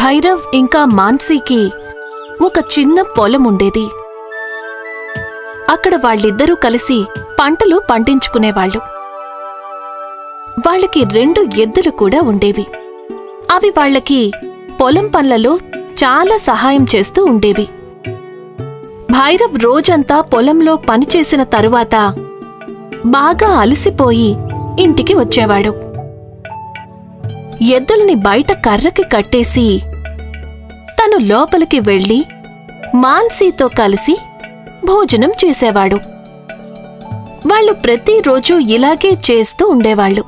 భైరవ్ ఇంకా మాన్సీకి ఒక చిన్న పొలం ఉండేది అక్కడ వాళ్ళిద్దరూ కలిసి పంటలు పండించుకునేవాళ్ళు వాళ్ళకి రెండు ఎద్దులు కూడా ఉండేవి అవి వాళ్ళకి పొలం పనులలో చాలా సహాయం చేస్తూ ఉండేవి భైరవ్ రోజంతా పొలంలో పనిచేసిన తరువాత బాగా అలసిపోయి ఇంటికి వచ్చేవాడు ఎద్దుల్ని బయట కర్రకి కట్టేసి తను లోపలికి వెళ్ళి మాన్సీతో కలిసి భోజనం చేసేవాడు వాళ్ళు ప్రతిరోజు ఇలాగే చేస్తూ ఉండేవాళ్ళు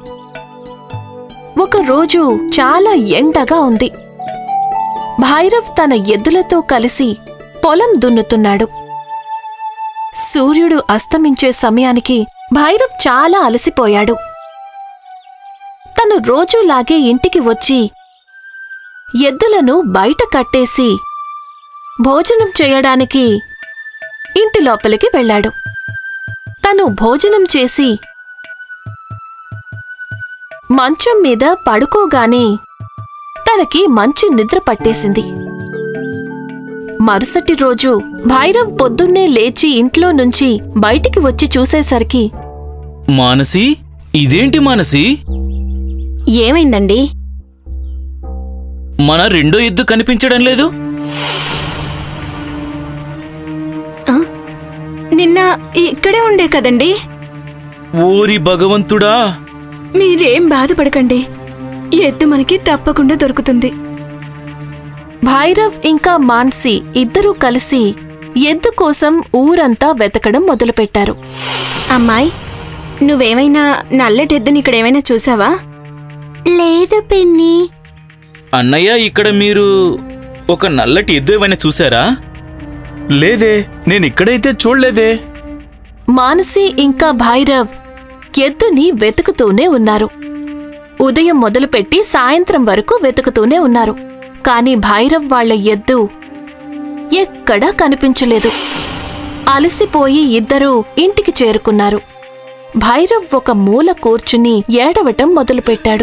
ఒకరోజు చాలా ఎండగా ఉంది భైరవ్ తన ఎద్దులతో కలిసి పొలం దున్నుతున్నాడు సూర్యుడు అస్తమించే సమయానికి భైరవ్ చాలా అలసిపోయాడు తను రోజులాగే ఇంటికి వచ్చి ఎద్దులను బయట కట్టేసి భోజనం చేయడానికి ఇంటి లోపలికి వెళ్ళాడు తను భోజనం చేసి మంచం మీద పడుకోగానే తనకి మంచి నిద్ర పట్టేసింది మరుసటి రోజు భైరవ్ పొద్దున్నే లేచి ఇంట్లో నుంచి బయటికి వచ్చి చూసేసరికి మానసి ఇదేంటి మానసి ఏమైందండి మన రెండో ఎద్దు కనిపించడం లేదు నిన్న ఇక్కడే ఉండే కదండి ఓరి భగవంతుడా మీరేం బాధపడకండి ఎద్దు మనకి తప్పకుండా దొరుకుతుంది భైరవ్ ఇంకా మాన్సి ఇద్దరూ కలిసి ఎద్దు కోసం ఊరంతా వెతకడం మొదలుపెట్టారు అమ్మాయి నువ్వేమైనా నల్లటెద్దుని ఇక్కడేమైనా చూసావా లేదు పిన్ని అన్నయ్య ఇక్కడ మీరు ఒక నల్లటి ఎద్దు ఏమైనా చూసారా లేదే నేనిక్కడైతే చూడలేదే మానసి ఇంకా భైరవ్ ఎద్దుని వెతుకుతూనే ఉన్నారు ఉదయం మొదలుపెట్టి సాయంత్రం వరకు వెతుకుతూనే ఉన్నారు కాని భైరవ్ వాళ్ళ ఎద్దు ఎక్కడా కనిపించలేదు అలసిపోయి ఇద్దరూ ఇంటికి చేరుకున్నారు భైరవ్ ఒక మూల కూర్చుని ఏడవటం మొదలుపెట్టాడు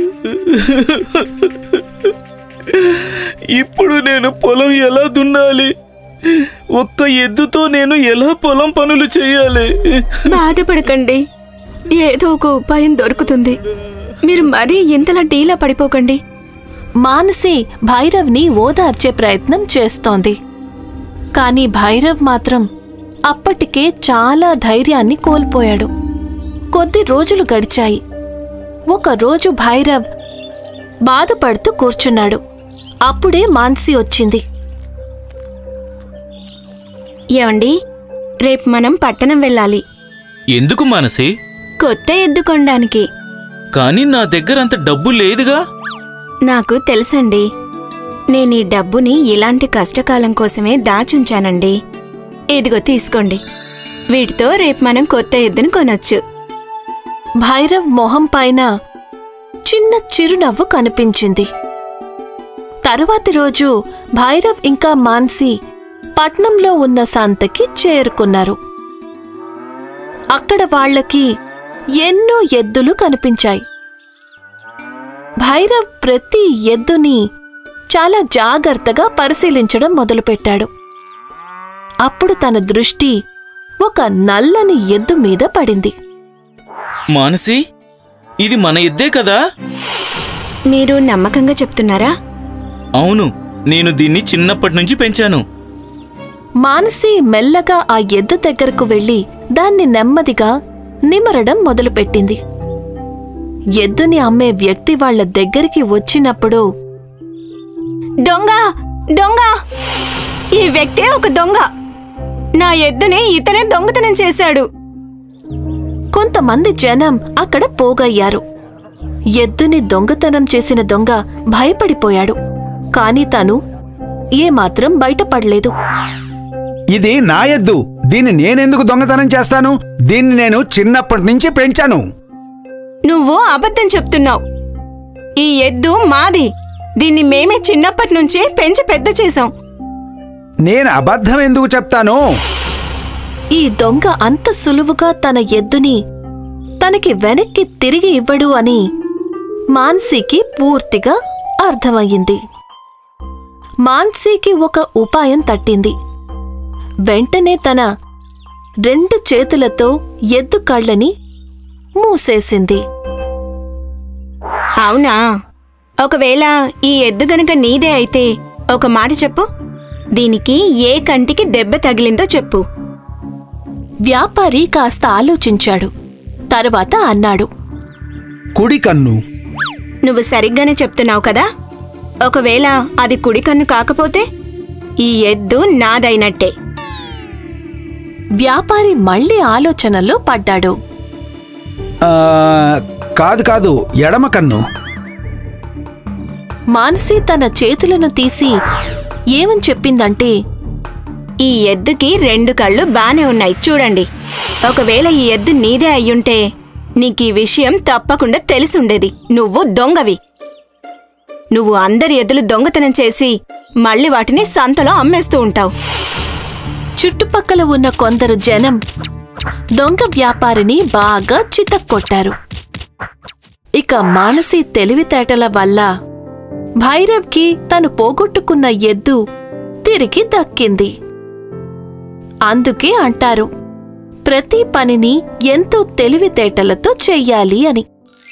ఇప్పుడు నేను పొలం ఎలా దున్నాలి ఒక్క ఎద్దుతో నేను ఎలా పొలం పనులు చేయాలి బాధపడకండి ఏదో ఒక ఉపాయం దొరుకుతుంది మీరు మరీ ఇంతలా డీలా పడిపోకండి మానసి భైరవ్ని ఓదార్చే ప్రయత్నం చేస్తోంది కాని భైరవ్ మాత్రం అప్పటికే చాలా ధైర్యాన్ని కోల్పోయాడు కొద్ది రోజులు గడిచాయి ఒక రోజు భైరవ్ బాధపడుతూ కూర్చున్నాడు అప్పుడే మాన్సి వచ్చింది ఏమండి రేపు మనం పట్టణం వెళ్ళాలి ఎందుకు మానసి కొత్త ఎద్దు కొనడానికి కానీ నా దగ్గర అంత డబ్బు లేదుగా నాకు తెలుసండి నేను ఈ డబ్బుని ఇలాంటి కష్టకాలం కోసమే దాచుంచానండి ఇదిగో తీసుకోండి వీటితో రేపు మనం కొత్త ఎద్దును కొనొచ్చు భైరవ్ మొహం పైన చిన్న చిరునవ్వు కనిపించింది తరువాతి రోజు భైరవ్ ఇంకా మాన్సి పట్నంలో ఉన్న సంతకి చేరుకున్నారు అక్కడ వాళ్ళకి ఎన్నో ఎద్దులు కనిపించాయి భైరవ్ ప్రతి ఎద్దుని చాలా జాగ్రత్తగా పరిశీలించడం మొదలుపెట్టాడు అప్పుడు తన దృష్టి ఒక నల్లని ఎద్దు మీద పడింది మానసి ఇది మన ఎద్దే కదా మీరు నమ్మకంగా చెప్తున్నారా అవును నేను దీన్ని చిన్నప్పటి నుంచి పెంచాను మానసి మెల్లగా ఆ ఎద్దు దగ్గరకు వెళ్లి దాన్ని నెమ్మదిగా నిమరడం మొదలుపెట్టింది ఎద్దుని అమ్మే వ్యక్తి వాళ్ళ దగ్గరికి వచ్చినప్పుడు దొంగ దొంగ ఈ వ్యక్తే ఒక దొంగ నా ఎద్దుని ఇతనే దొంగతనం చేశాడు కొంతమంది జనం అక్కడ పోగయ్యారు ఎద్దుని దొంగతనం చేసిన దొంగ భయపడిపోయాడు కాని తను ఏమాత్రం బయటపడలేదు ఇది నా ఎద్దు దీన్ని నేనెందుకు దొంగతనం చేస్తాను దీన్ని నేను చిన్నప్పటి నుంచి పెంచాను నువ్వు అబద్ధం చెప్తున్నావు ఈ ఎద్దు మాది దీన్ని మేమే చిన్నప్పటి నుంచి పెంచి పెద్ద చేశాం నేను అబద్ధం ఎందుకు చెప్తాను ఈ దొంగ అంత సులువుగా తన ఎద్దుని తనకి వెనక్కి తిరిగి ఇవ్వడు అని మాన్సీకి పూర్తిగా అర్థమయ్యింది మాన్సీకి ఒక ఉపాయం తట్టింది వెంటనే తన రెండు చేతులతో ఎద్దు కళ్ళని మూసేసింది అవునా ఒకవేళ ఈ ఎద్దు గనక నీదే అయితే ఒక మాట చెప్పు దీనికి ఏ కంటికి దెబ్బ తగిలిందో చెప్పు వ్యాపారి కాస్త ఆలోచించాడు తరువాత అన్నాడు కుడి కన్ను నువ్వు సరిగ్గానే చెప్తున్నావు కదా ఒకవేళ అది కుడి కన్ను కాకపోతే ఈ ఎద్దు నాదైనట్టే వ్యాపారి మళ్ళీ ఆలోచనలో పడ్డాడు ఆ, కాదు కాదు ఎడమ కన్ను మానసి తన చేతులను తీసి ఏమని చెప్పిందంటే ఈ ఎద్దుకి రెండు కళ్ళు బానే ఉన్నాయి చూడండి ఒకవేళ ఈ ఎద్దు నీదే అయ్యుంటే నీకీ విషయం తప్పకుండా తెలిసుండేది నువ్వు దొంగవి నువ్వు అందరి ఎద్దులు దొంగతనం చేసి మళ్ళీ వాటిని సంతలో అమ్మేస్తూ ఉంటావు చుట్టుపక్కల ఉన్న కొందరు జనం దొంగ వ్యాపారిని బాగా చితక్కొట్టారు ఇక మానసి తెలివితేటల వల్ల భైరవ్కి తను పోగొట్టుకున్న ఎద్దు తిరిగి దక్కింది అందుకే అంటారు ప్రతి పనిని ఎంతో తెలివితేటలతో చెయ్యాలి అని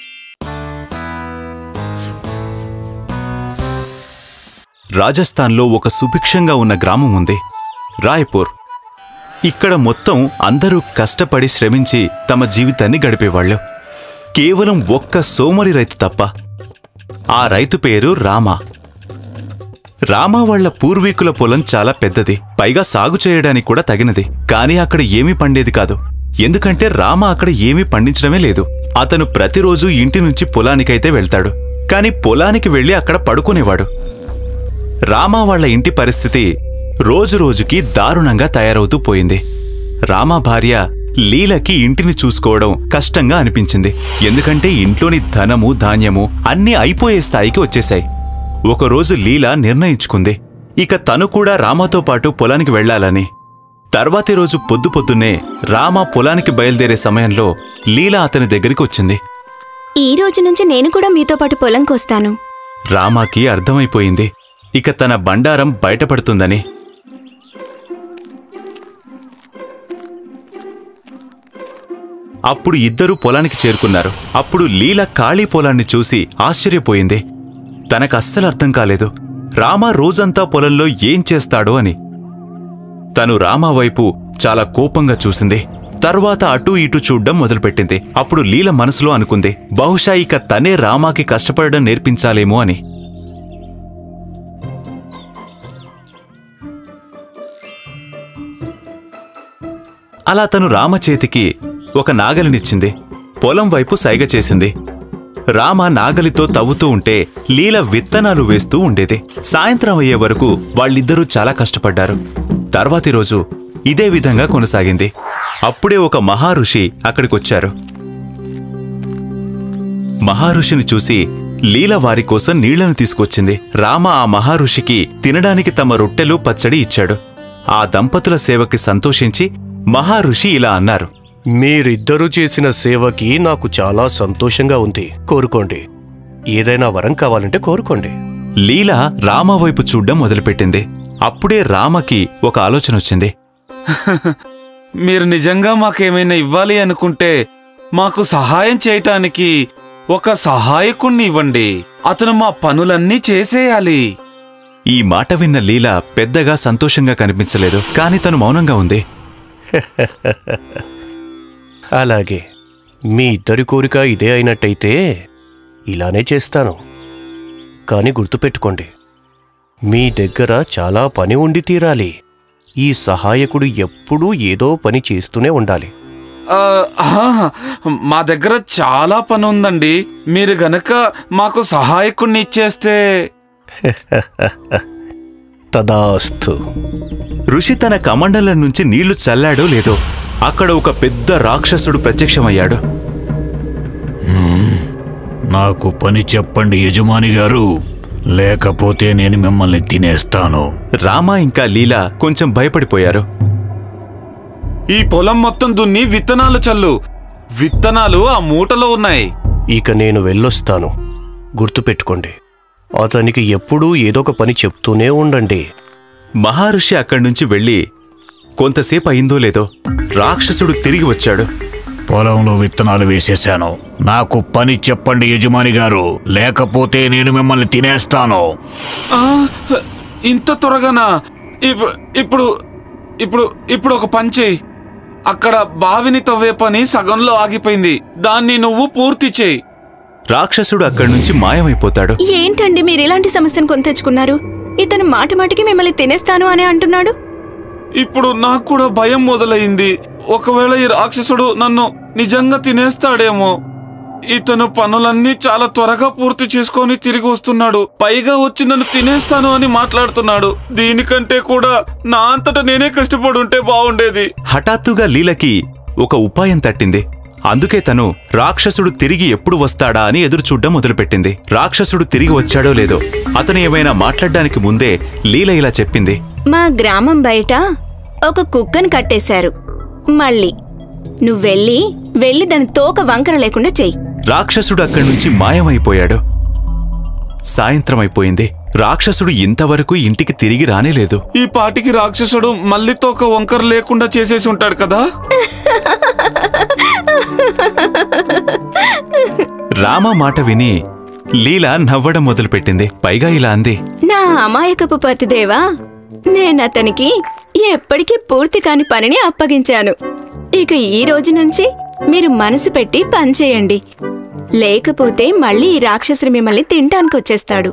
రాజస్థాన్లో ఒక సుభిక్షంగా ఉన్న గ్రామం ఉంది రాయ్పూర్ ఇక్కడ మొత్తం అందరూ కష్టపడి శ్రమించి తమ జీవితాన్ని గడిపేవాళ్ళు కేవలం ఒక్క సోమరి రైతు తప్ప ఆ రైతు పేరు రామా రామా వాళ్ళ పూర్వీకుల పొలం చాలా పెద్దది పైగా సాగు చేయడానికి కూడా తగినది కానీ అక్కడ ఏమీ పండేది కాదు ఎందుకంటే రామ అక్కడ ఏమీ పండించడమే లేదు అతను ప్రతిరోజు ఇంటి నుంచి పొలానికైతే వెళ్తాడు కాని పొలానికి వెళ్లి అక్కడ పడుకునేవాడు రామా వాళ్ళ ఇంటి పరిస్థితి రోజురోజుకి దారుణంగా తయారవుతూ పోయింది రామా భార్య లీలకి ఇంటిని చూసుకోవడం కష్టంగా అనిపించింది ఎందుకంటే ఇంట్లోని ధనము ధాన్యము అన్నీ అయిపోయే స్థాయికి వచ్చేశాయి ఒకరోజు లీల నిర్ణయించుకుంది ఇక తను కూడా రామాతో పాటు పొలానికి వెళ్ళాలని తర్వాతి రోజు పొద్దు పొద్దున్నే రామ పొలానికి బయలుదేరే సమయంలో లీల అతని దగ్గరికి వచ్చింది ఈ రోజు నుంచి నేను కూడా మీతో పాటు పొలంకొస్తాను రామాకి అర్థమైపోయింది ఇక తన బండారం బయటపడుతుందని అప్పుడు ఇద్దరూ పొలానికి చేరుకున్నారు అప్పుడు లీల ఖాళీ పొలాన్ని చూసి ఆశ్చర్యపోయింది తనకస్సలు అర్థం కాలేదు రామ రోజంతా పొలంలో ఏం చేస్తాడో అని తను రామా వైపు చాలా కోపంగా చూసింది తర్వాత అటూ ఇటూ చూడ్డం మొదలుపెట్టింది అప్పుడు లీల మనసులో అనుకుంది బహుశా ఇక తనే రామాకి కష్టపడడం నేర్పించాలేమో అని అలా తను రామ చేతికి ఒక నాగలినిచ్చింది పొలం వైపు సైగ చేసింది రామ నాగలితో తవ్వుతూ ఉంటే లీల విత్తనాలు వేస్తూ ఉండేది సాయంత్రం అయ్యే వరకు వాళ్ళిద్దరూ చాలా కష్టపడ్డారు తర్వాతి రోజు ఇదే విధంగా కొనసాగింది అప్పుడే ఒక మహారుషి అక్కడికొచ్చారు మహారుషిని చూసి లీల వారి కోసం నీళ్లను తీసుకొచ్చింది రామ ఆ మహారుషికి తినడానికి తమ రొట్టెలు పచ్చడి ఇచ్చాడు ఆ దంపతుల సేవకి సంతోషించి మహారుషి ఇలా అన్నారు మీరిద్దరూ చేసిన సేవకి నాకు చాలా సంతోషంగా ఉంది కోరుకోండి ఏదైనా వరం కావాలంటే కోరుకోండి లీల రామ వైపు చూడ్డం మొదలుపెట్టింది అప్పుడే రామకి ఒక ఆలోచన వచ్చింది మీరు నిజంగా మాకేమైనా ఇవ్వాలి అనుకుంటే మాకు సహాయం చేయటానికి ఒక సహాయకుణ్ణి ఇవ్వండి అతను మా పనులన్నీ చేసేయాలి ఈ మాట విన్న లీల పెద్దగా సంతోషంగా కనిపించలేదు కాని తను మౌనంగా ఉంది అలాగే మీ ఇద్దరి కోరిక ఇదే అయినట్టయితే ఇలానే చేస్తాను కానీ గుర్తుపెట్టుకోండి మీ దగ్గర చాలా పని ఉండి తీరాలి ఈ సహాయకుడు ఎప్పుడూ ఏదో పని చేస్తూనే ఉండాలి ఆ, ఆహా, మా దగ్గర చాలా పని ఉందండి మీరు గనక మాకు సహాయకుణ్ణి ఇచ్చేస్తే తదాస్తు ఋషి తన కమండలం నుంచి నీళ్లు చల్లాడో లేదో అక్కడ ఒక పెద్ద రాక్షసుడు ప్రత్యక్షమయ్యాడు నాకు పని చెప్పండి యజమాని గారు లేకపోతే నేను మిమ్మల్ని తినేస్తాను రామ ఇంకా లీల కొంచెం భయపడిపోయారు ఈ పొలం మొత్తం దున్ని విత్తనాలు చల్లు విత్తనాలు ఆ మూటలో ఉన్నాయి ఇక నేను వెళ్ళొస్తాను గుర్తుపెట్టుకోండి అతనికి ఎప్పుడూ ఏదో ఒక పని చెప్తూనే ఉండండి మహర్షి అక్కడి నుంచి వెళ్ళి కొంతసేపు అయిందో లేదో రాక్షసుడు తిరిగి వచ్చాడు పొలంలో విత్తనాలు వేసేశాను నాకు పని చెప్పండి యజమాని గారు లేకపోతే నేను మిమ్మల్ని తినేస్తాను ఆ, ఇంత త్వరగానా ఇప్- ఇప్పుడు ఇప్పుడు ఇప్పుడు ఒక పని చెయ్యి అక్కడ బావిని తవ్వే పని సగంలో ఆగిపోయింది దాన్ని నువ్వు పూర్తి చేయి రాక్షసుడు అక్కడి నుంచి మాయమైపోతాడు ఏంటండి మీరు ఇలాంటి సమస్యను కొని తెచ్చుకున్నారు ఇతను మాటి మాటికి మిమ్మల్ని తినేస్తాను అని అంటున్నాడు ఇప్పుడు నాకు కూడా భయం మొదలైంది ఒకవేళ ఈ రాక్షసుడు నన్ను నిజంగా తినేస్తాడేమో ఇతను పనులన్నీ చాలా త్వరగా పూర్తి చేసుకొని తిరిగి వస్తున్నాడు పైగా వచ్చి నన్ను తినేస్తాను అని మాట్లాడుతున్నాడు దీనికంటే కూడా నా అంతటా నేనే కష్టపడుంటే బాగుండేది హఠాత్తుగా లీలకి ఒక ఉపాయం తట్టింది అందుకే తను రాక్షసుడు తిరిగి ఎప్పుడు వస్తాడా అని ఎదురుచూడ్డం మొదలుపెట్టింది రాక్షసుడు తిరిగి వచ్చాడో లేదో అతను ఏమైనా మాట్లాడడానికి ముందే లీల ఇలా చెప్పింది మా గ్రామం బయట ఒక కుక్కను కట్టేశారు మళ్ళీ నువ్వెళ్ళి వెళ్ళి దాని తోక వంకర లేకుండా చెయ్యి రాక్షసుడు అక్కడి నుంచి మాయమైపోయాడు సాయంత్రం అయిపోయింది రాక్షసుడు ఇంతవరకు ఇంటికి తిరిగి రానేలేదు ఈ పాటికి రాక్షసుడు మళ్ళీ తోక వంకర లేకుండా చేసేసి ఉంటాడు కదా రామ మాట విని లీల నవ్వడం మొదలుపెట్టింది పైగా ఇలా అంది నా అమాయకపు పతిదేవా నేనతనికి ఎప్పటికీ పూర్తి కాని పనిని అప్పగించాను ఇక ఈ రోజు నుంచి మీరు మనసు పెట్టి పనిచేయండి లేకపోతే మళ్ళీ ఈ రాక్షసుడు మిమ్మల్ని తినటానికి వచ్చేస్తాడు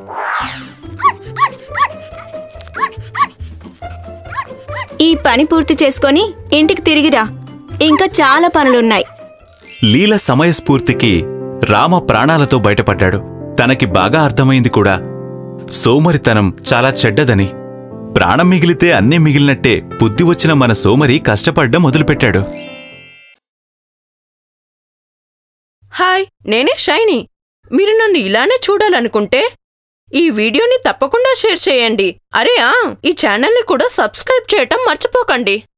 ఈ పని పూర్తి చేసుకొని ఇంటికి తిరిగిరా ఇంకా చాలా పనులున్నాయి లీల సమయస్ఫూర్తికి రామ ప్రాణాలతో బయటపడ్డాడు తనకి బాగా అర్థమైంది కూడా సోమరితనం చాలా చెడ్డదని ప్రాణం మిగిలితే అన్నీ మిగిలినట్టే బుద్ధి వచ్చిన మన సోమరి కష్టపడ్డం మొదలుపెట్టాడు హాయ్ నేనే షైనీ మీరు నన్ను ఇలానే చూడాలనుకుంటే ఈ వీడియోని తప్పకుండా షేర్ చేయండి అరే ఆ ఈ ఛానల్ని కూడా సబ్స్క్రైబ్ చేయటం మర్చిపోకండి